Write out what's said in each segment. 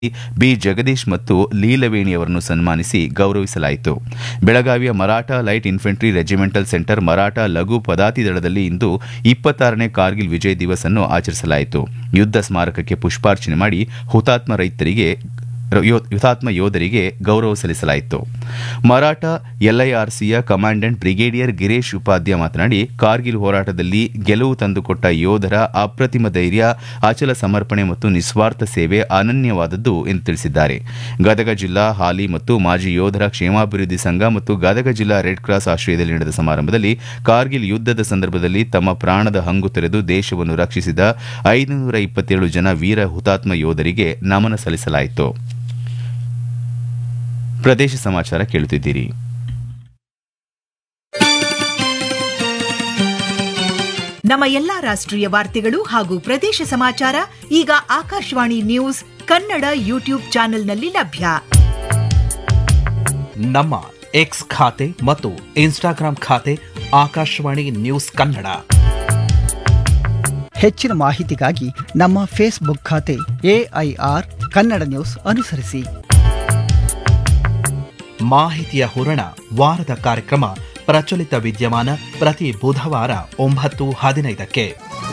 B Jagadish ಮತ್ತು ಲೀಲವೇಣಿಯವರನ್ನು ಸನ್ಮಾನಿಸಿ ಗೌರವಿಸಲಾಯಿತು ಬೆಳಗಾವಿಯ Maratha light infantry regimental centre Maratha ಲಘು ಪದಾತಿ ದಳದಲ್ಲಿ ಇಂದು ಇಪ್ಪತ್ತಾರನೇ ಕಾರ್ಗಿಲ್ ವಿಜಯ್ ದಿವಸ್ ಅನ್ನು ಆಚರಿಸಲಾಯಿತು ಯುದ್ಧ ಸ್ಮಾರಕಕ್ಕೆ ಪುಷ್ಪಾರ್ಚನೆ ಮಾಡಿ ಹುತಾತ್ಮ ರೈತರಿಗೆ ಯೋ- ಹುತಾತ್ಮ ಯೋಧರಿಗೆ ಗೌರವ ಸಲ್ಲಿಸಲಾಯಿತು ಮರಾಠ ಎಲ್ಐಆರ್ಸಿಯ ಕಮಾಂಡೆಂಟ್ ಬ್ರಿಗೇಡಿಯರ್ ಗಿರೀಶ್ ಉಪಾಧ್ಯ ಮಾತನಾಡಿ ಕಾರ್ಗಿಲ್ ಹೋರಾಟದಲ್ಲಿ ಗೆಲುವು ತಂದುಕೊಟ್ಟ ಯೋಧರ ಅಪ್ರತಿಮ ಧೈರ್ಯ ಅಚಲ ಸಮರ್ಪಣೆ ಮತ್ತು ನಿಸ್ವಾರ್ಥ ಸೇವೆ ಅನನ್ಯವಾದದ್ದು ಎಂದು ತಿಳಿಸಿದ್ದಾರೆ ಗದಗ ಜಿಲ್ಲಾ ಹಾಲಿ ಮತ್ತು ಮಾಜಿ ಯೋಧರ ಕ್ಷೇಮಾಭಿವೃದ್ಧಿ ಸಂಘ ಮತ್ತು ಗದಗ ಜಿಲ್ಲಾ ರೆಡ್ ಕ್ರಾಸ್ ಆಶ್ರಯದಲ್ಲಿ ನಡೆದ ಸಮಾರಂಭದಲ್ಲಿ ಕಾರ್ಗಿಲ್ ಯುದ್ಧದ ಸಂದರ್ಭದಲ್ಲಿ ತಮ್ಮ ಪ್ರಾಣದ ಹಂಗು ತೊರೆದು ದೇಶವನ್ನು ರಕ್ಷಿಸಿದ ಐದುನೂರ ಇಪ್ಪತ್ತೇಳು ಜನ ವೀರ ಹುತಾತ್ಮ ಯೋಧರಿಗೆ ನಮನ ಸಲ್ಲಿಸಲಾಯಿತು ಪ್ರದೇಶ ಸಮಾಚಾರ ಕೇಳುತ್ತಿದ್ದೀರಿ ನಮ್ಮ ಎಲ್ಲಾ ರಾಷ್ಟ್ರೀಯ ವಾರ್ತೆಗಳು ಹಾಗೂ ಪ್ರದೇಶ ಸಮಾಚಾರ ಈಗ ಆಕಾಶವಾಣಿ ನ್ಯೂಸ್ ಕನ್ನಡ ಯೂಟ್ಯೂಬ್ ಚಾನೆಲ್ನಲ್ಲಿ ಲಭ್ಯ ನಮ್ಮ ಎಕ್ಸ್ ಖಾತೆ ಮತ್ತು ಇನ್ಸ್ಟಾಗ್ರಾಂ ಖಾತೆ ಆಕಾಶವಾಣಿ ನ್ಯೂಸ್ ಕನ್ನಡ ಹೆಚ್ಚಿನ ಮಾಹಿತಿಗಾಗಿ ನಮ್ಮ ಫೇಸ್ಬುಕ್ ಖಾತೆ ಎಐಆರ್ ಕನ್ನಡ ನ್ಯೂಸ್ ಅನುಸರಿಸಿ ಮಾಹಿತಿಯ ಹೂರಣ ವಾರದ ಕಾರ್ಯಕ್ರಮ ಪ್ರಚಲಿತ ವಿದ್ಯಮಾನ ಪ್ರತಿ ಬುಧವಾರ ಒಂಬತ್ತು ಹದಿನೈದಕ್ಕೆ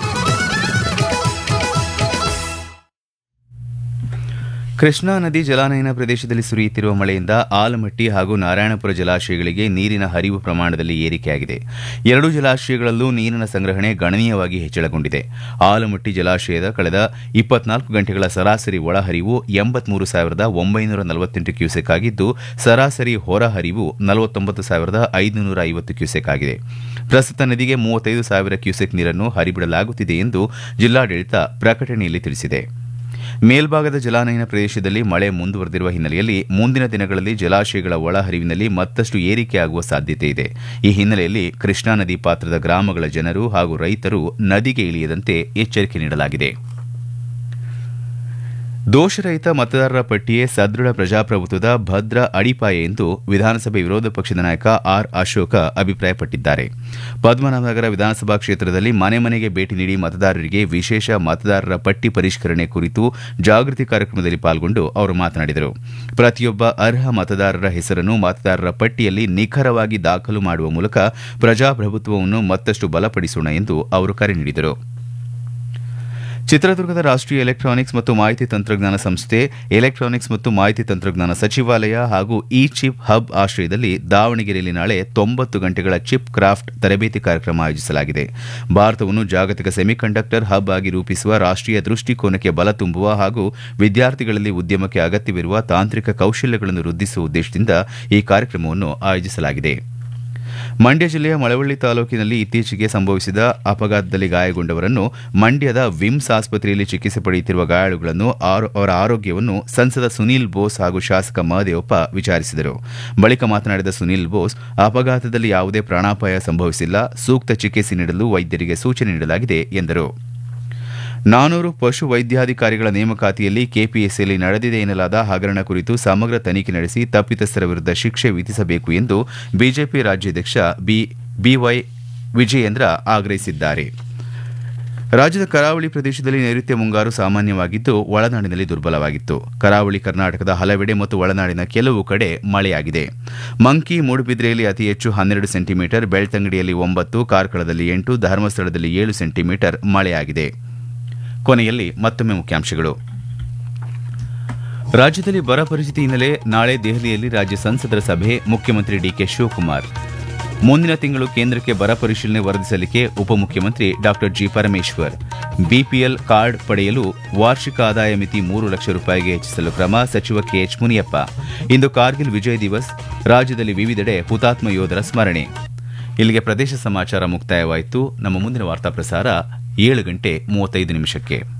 ಕೃಷ್ಣಾ ನದಿ ಜಲಾನಯನ ಪ್ರದೇಶದಲ್ಲಿ ಸುರಿಯುತ್ತಿರುವ ಮಳೆಯಿಂದ ಆಲಮಟ್ಟಿ ಹಾಗೂ ನಾರಾಯಣಪುರ ಜಲಾಶಯಗಳಿಗೆ ನೀರಿನ ಹರಿವು ಪ್ರಮಾಣದಲ್ಲಿ ಏರಿಕೆಯಾಗಿದೆ ಎರಡೂ ಜಲಾಶಯಗಳಲ್ಲೂ ನೀರಿನ ಸಂಗ್ರಹಣೆ ಗಣನೀಯವಾಗಿ ಹೆಚ್ಚಳಗೊಂಡಿದೆ ಆಲಮಟ್ಟಿ ಜಲಾಶಯದ ಕಳೆದ ಇಪ್ಪತ್ನಾಲ್ಕು ಗಂಟೆಗಳ ಸರಾಸರಿ ಒಳಹರಿವು ಎಂಬತ್ಮೂರು ಸಾವಿರದ ಒಂಬೈನೂರ ನಲವತ್ತೆಂಟು ಕ್ಯೂಸೆಕ್ ಆಗಿದ್ದು ಸರಾಸರಿ ಹೊರಹರಿವು ನಲವತ್ತೊಂಬತ್ತು ಸಾವಿರದ ಐದುನೂರ ಐವತ್ತು ಕ್ಯೂಸೆಕ್ ಆಗಿದೆ ಪ್ರಸ್ತುತ ನದಿಗೆ ಮೂವತ್ತೈದು ಸಾವಿರ ಕ್ಯೂಸೆಕ್ ನೀರನ್ನು ಹರಿಬಿಡಲಾಗುತ್ತಿದೆ ಎಂದು ಜಿಲ್ಲಾಡಳಿತ ಪ್ರಕಟಣೆಯಲ್ಲಿ ತಿಳಿಸಿದೆ ಮೇಲ್ಭಾಗದ ಜಲಾನಯನ ಪ್ರದೇಶದಲ್ಲಿ ಮಳೆ ಮುಂದುವರೆದಿರುವ ಹಿನ್ನೆಲೆಯಲ್ಲಿ ಮುಂದಿನ ದಿನಗಳಲ್ಲಿ ಜಲಾಶಯಗಳ ಒಳಹರಿವಿನಲ್ಲಿ ಮತ್ತಷ್ಟು ಏರಿಕೆಯಾಗುವ ಸಾಧ್ಯತೆ ಇದೆ ಈ ಹಿನ್ನೆಲೆಯಲ್ಲಿ ಕೃಷ್ಣಾ ನದಿ ಪಾತ್ರದ ಗ್ರಾಮಗಳ ಜನರು ಹಾಗೂ ರೈತರು ನದಿಗೆ ಇಳಿಯದಂತೆ ಎಚ್ಚರಿಕೆ ನೀಡಲಾಗಿದೆ ದೋಷರಹಿತ ಮತದಾರರ ಪಟ್ಟಿಯೇ ಸದೃಢ ಪ್ರಜಾಪ್ರಭುತ್ವದ ಭದ್ರ ಅಡಿಪಾಯ ಎಂದು ವಿಧಾನಸಭೆ ವಿರೋಧ ಪಕ್ಷದ ನಾಯಕ ಆರ್ ಅಶೋಕ ಅಭಿಪ್ರಾಯಪಟ್ಟಿದ್ದಾರೆ ಪದ್ಮನಾಭನಗರ ವಿಧಾನಸಭಾ ಕ್ಷೇತ್ರದಲ್ಲಿ ಮನೆ ಮನೆಗೆ ಭೇಟಿ ನೀಡಿ ಮತದಾರರಿಗೆ ವಿಶೇಷ ಮತದಾರರ ಪಟ್ಟಿ ಪರಿಷ್ಕರಣೆ ಕುರಿತು ಜಾಗೃತಿ ಕಾರ್ಯಕ್ರಮದಲ್ಲಿ ಪಾಲ್ಗೊಂಡು ಅವರು ಮಾತನಾಡಿದರು ಪ್ರತಿಯೊಬ್ಬ ಅರ್ಹ ಮತದಾರರ ಹೆಸರನ್ನು ಮತದಾರರ ಪಟ್ಟಿಯಲ್ಲಿ ನಿಖರವಾಗಿ ದಾಖಲು ಮಾಡುವ ಮೂಲಕ ಪ್ರಜಾಪ್ರಭುತ್ವವನ್ನು ಮತ್ತಷ್ಟು ಬಲಪಡಿಸೋಣ ಎಂದು ಅವರು ಕರೆ ನೀಡಿದರು ಚಿತ್ರದುರ್ಗದ ರಾಷ್ಟ್ರೀಯ ಎಲೆಕ್ಟ್ರಾನಿಕ್ಸ್ ಮತ್ತು ಮಾಹಿತಿ ತಂತ್ರಜ್ಞಾನ ಸಂಸ್ಥೆ ಎಲೆಕ್ಟ್ರಾನಿಕ್ಸ್ ಮತ್ತು ಮಾಹಿತಿ ತಂತ್ರಜ್ಞಾನ ಸಚಿವಾಲಯ ಹಾಗೂ ಇ ಚಿಪ್ ಹಬ್ ಆಶ್ರಯದಲ್ಲಿ ದಾವಣಗೆರೆಯಲ್ಲಿ ನಾಳೆ ತೊಂಬತ್ತು ಗಂಟೆಗಳ ಚಿಪ್ ಕ್ರಾಫ್ಟ್ ತರಬೇತಿ ಕಾರ್ಯಕ್ರಮ ಆಯೋಜಿಸಲಾಗಿದೆ ಭಾರತವನ್ನು ಜಾಗತಿಕ ಸೆಮಿಕಂಡಕ್ಟರ್ ಹಬ್ ಆಗಿ ರೂಪಿಸುವ ರಾಷ್ಟ್ರೀಯ ದೃಷ್ಟಿಕೋನಕ್ಕೆ ಬಲ ತುಂಬುವ ಹಾಗೂ ವಿದ್ಯಾರ್ಥಿಗಳಲ್ಲಿ ಉದ್ಯಮಕ್ಕೆ ಅಗತ್ಯವಿರುವ ತಾಂತ್ರಿಕ ಕೌಶಲ್ಯಗಳನ್ನು ವೃದ್ಧಿಸುವ ಉದ್ದೇಶದಿಂದ ಈ ಕಾರ್ಯಕ್ರಮವನ್ನು ಆಯೋಜಿಸಲಾಗಿದೆ ಮಂಡ್ಯ ಜಿಲ್ಲೆಯ ಮಳವಳ್ಳಿ ತಾಲೂಕಿನಲ್ಲಿ ಇತ್ತೀಚೆಗೆ ಸಂಭವಿಸಿದ ಅಪಘಾತದಲ್ಲಿ ಗಾಯಗೊಂಡವರನ್ನು ಮಂಡ್ಯದ ವಿಮ್ಸ್ ಆಸ್ಪತ್ರೆಯಲ್ಲಿ ಚಿಕಿತ್ಸೆ ಪಡೆಯುತ್ತಿರುವ ಗಾಯಾಳುಗಳನ್ನು ಆರೋ- ಅವರ ಆರೋಗ್ಯವನ್ನು ಸಂಸದ ಸುನೀಲ್ ಬೋಸ್ ಹಾಗೂ ಶಾಸಕ ಮಹದೇವಪ್ಪ ವಿಚಾರಿಸಿದರು ಬಳಿಕ ಮಾತನಾಡಿದ ಸುನೀಲ್ ಬೋಸ್ ಅಪಘಾತದಲ್ಲಿ ಯಾವುದೇ ಪ್ರಾಣಾಪಾಯ ಸಂಭವಿಸಿಲ್ಲ ಸೂಕ್ತ ಚಿಕಿತ್ಸೆ ನೀಡಲು ವೈದ್ಯರಿಗೆ ಸೂಚನೆ ನೀಡಲಾಗಿದೆ ಎಂದರು ನಾನೂರು ಪಶು ವೈದ್ಯಾಧಿಕಾರಿಗಳ ನೇಮಕಾತಿಯಲ್ಲಿ ಕೆಪಿಎಸ್ಸಿಯಲ್ಲಿ ನಡೆದಿದೆ ಎನ್ನಲಾದ ಹಗರಣ ಕುರಿತು ಸಮಗ್ರ ತನಿಖೆ ನಡೆಸಿ ತಪ್ಪಿತಸ್ಥರ ವಿರುದ್ಧ ಶಿಕ್ಷೆ ವಿಧಿಸಬೇಕು ಎಂದು ಬಿಜೆಪಿ ರಾಜ್ಯಾಧ್ಯಕ್ಷ ಬಿ ಬಿವೈ ವಿಜಯೇಂದ್ರ ಆಗ್ರಹಿಸಿದ್ದಾರೆ ರಾಜ್ಯದ ಕರಾವಳಿ ಪ್ರದೇಶದಲ್ಲಿ ನೈಋತ್ಯ ಮುಂಗಾರು ಸಾಮಾನ್ಯವಾಗಿದ್ದು ಒಳನಾಡಿನಲ್ಲಿ ದುರ್ಬಲವಾಗಿತ್ತು ಕರಾವಳಿ ಕರ್ನಾಟಕದ ಹಲವೆಡೆ ಮತ್ತು ಒಳನಾಡಿನ ಕೆಲವು ಕಡೆ ಮಳೆಯಾಗಿದೆ ಮಂಕಿ ಮೂಡುಬಿದ್ರೆಯಲ್ಲಿ ಅತಿ ಹೆಚ್ಚು ಹನ್ನೆರಡು ಸೆಂಟಿಮೀಟರ್ ಬೆಳ್ತಂಗಡಿಯಲ್ಲಿ ಒಂಬತ್ತು ಕಾರ್ಕಳದಲ್ಲಿ ಎಂಟು ಧರ್ಮಸ್ಥಳದಲ್ಲಿ ಏಳು ಸೆಂಟಿಮೀಟರ್ ಮಳೆಯಾಗಿದೆ ಕೊನೆಯಲ್ಲಿ ಮತ್ತೊಮ್ಮೆ ಮುಖ್ಯಾಂಶಗಳು ರಾಜ್ಯದಲ್ಲಿ ಬರ ಪರಿಸ್ಥಿತಿ ಹಿನ್ನೆಲೆ ನಾಳೆ ದೆಹಲಿಯಲ್ಲಿ ರಾಜ್ಯ ಸಂಸದರ ಸಭೆ ಮುಖ್ಯಮಂತ್ರಿ ಡಿಕೆ ಶಿವಕುಮಾರ್ ಮುಂದಿನ ತಿಂಗಳು ಕೇಂದ್ರಕ್ಕೆ ಬರ ಪರಿಶೀಲನೆ ವರದಿ ಸಲ್ಲಿಕೆ ಉಪಮುಖ್ಯಮಂತ್ರಿ ಡಾ ಜಿ ಪರಮೇಶ್ವರ್ ಬಿಪಿಎಲ್ ಕಾರ್ಡ್ ಪಡೆಯಲು ವಾರ್ಷಿಕ ಆದಾಯ ಮಿತಿ ಮೂರು ಲಕ್ಷ ರೂಪಾಯಿಗೆ ಹೆಚ್ಚಿಸಲು ಕ್ರಮ ಸಚಿವ ಕೆಎಚ್ ಮುನಿಯಪ್ಪ ಇಂದು ಕಾರ್ಗಿಲ್ ವಿಜಯ್ ದಿವಸ್ ರಾಜ್ಯದಲ್ಲಿ ವಿವಿಧೆಡೆ ಹುತಾತ್ಮ ಯೋಧರ ಸ್ಮರಣೆ ಇಲ್ಲಿಗೆ ಪ್ರದೇಶ ಸಮಾಚಾರ ಮುಕ್ತಾಯವಾಯಿತು ನಮ್ಮ ಮುಂದಿನ ವಾರ್ತಾ ಪ್ರಸಾರ ಏಳು ಗಂಟೆ ಮೂವತ್ತೈದು ನಿಮಿಷಕ್ಕೆ